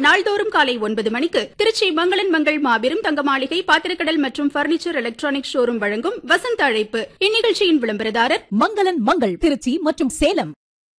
நாள்தோறும் காலை ஒன்பது மணிக்கு திருச்சி மங்களன் மங்கள் மாபெரும் தங்க மாளிகை பாத்திரக்கடல் மற்றும் பர்னிச்சர் எலக்ட்ரானிக் ஷோரூம் வழங்கும் வசந்த அழைப்பு இந்நிகழ்ச்சியின் விளம்பரதாரர் மங்களன் மங்கள் திருச்சி மற்றும் சேலம்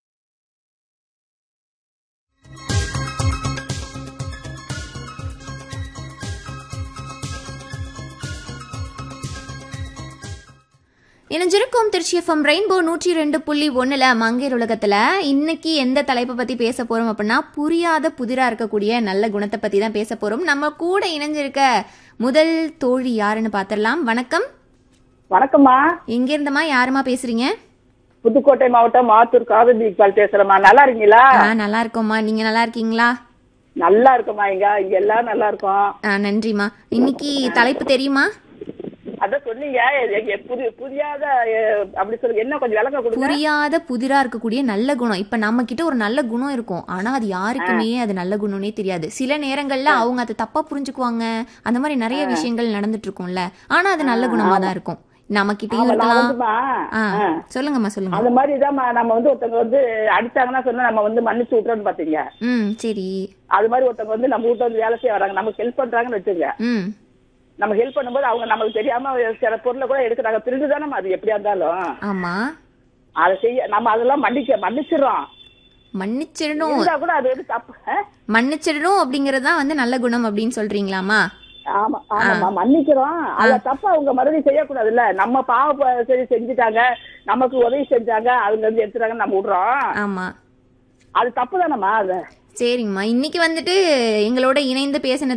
இணைஞ்சிருக்கும் திருச்சி எஃப்எம் ரெயின்போ நூற்றி ரெண்டு புள்ளி ஒன்றில் மங்கையர் உலகத்தில் இன்னைக்கு எந்த தலைப்பை பற்றி பேச போகிறோம் அப்படின்னா புரியாத புதிராக இருக்கக்கூடிய நல்ல குணத்தை பற்றி தான் பேச போகிறோம் நம்ம கூட இணைஞ்சிருக்க முதல் தோழி யாருன்னு பார்த்துடலாம் வணக்கம் வணக்கம்மா எங்கேருந்தம்மா யாருமா பேசுறீங்க புதுக்கோட்டை மாவட்டம் மாத்தூர் காவிரி இக்பால் பேசுறேம்மா நல்லா இருக்கீங்களா ஆ நல்லா இருக்கோம்மா நீங்கள் நல்லா இருக்கீங்களா நல்லா இருக்கோம்மா இங்க இங்க எல்லாம் நல்லா இருக்கோம் ஆ நன்றிம்மா இன்னைக்கு தலைப்பு தெரியுமா அதான் சொன்னீங்க எ- எ- புரி- புரியாத எ, அப்படி சொல்லுங்க என்ன கொஞ்சம் விளக்கம் கொடுங்க புரியாத புதிரா இருக்கக்கூடிய நல்ல குணம் இப்ப நம்ம கிட்ட ஒரு நல்ல குணம் இருக்கும் ஆனா அது யாருக்குமே அது நல்ல குணம்னே தெரியாது சில நேரங்கள்ல அவங்க அதை தப்பா புரிஞ்சுக்குவாங்க அந்த மாதிரி நிறைய விஷயங்கள் நடந்துட்டு இருக்கும்ல ஆனா அது நல்ல குணமா தான் இருக்கும் நம்ம கிட்டயும் ஆமா, நான் இருக்கலாம் வந்துமா, ஆ ஆ. சொல்லுங்கம்மா சொல்லுங்க அந்த மாதிரிதாம்மா நம்ம வந்து ஒருத்தவங்க வந்து அடிச்சாங்கன்னா சொன்னா நம்ம வந்து மன்னிச்சு விட்டுறோம்னு பாத்தீங்க ம் சரி அது மாதிரி ஒருத்தவங்க வந்து நம்ம வீட்டுல வந்து வேலை செய்ய வராங்க நமக்கு ஹெல்ப் பண்றாங்கன்னு வச்சுங்க ம் நம்ம ஹெல்ப் பண்ணும்போது அவங்க நமக்கு தெரியாம சில பொருளை கூட எடுக்கிறாங்க திருடு தானே அது எப்படியா இருந்தாலும் ஆமா அதை செய்ய நம்ம அதெல்லாம் மன்னிக்க மன்னிச்சிடறோம் மன்னிச்சிடணும் இருந்தா கூட அது வந்து தப்பு ஆ? மன்னிச்சிடணும் அப்படிங்கறது தான் வந்து நல்ல குணம் அப்படின்னு சொல்றீங்களாமா ஆமா ஆமாமா மன்னிக்கிறோம் அத தப்ப அவங்க மறுபடியும் செய்யக்கூடாதுல்ல நம்ம பாவ ப- சரி செஞ்சுட்டாங்க நமக்கு உதவி செஞ்சாங்க அவங்க வந்து எடுத்துட்டாங்க நம்ம விடுறோம் ஆமா அது தப்பு தானம்மா அது சரிங்கம்மா இன்னைக்கு வந்துட்டு எங்களோட இணைந்து பேசின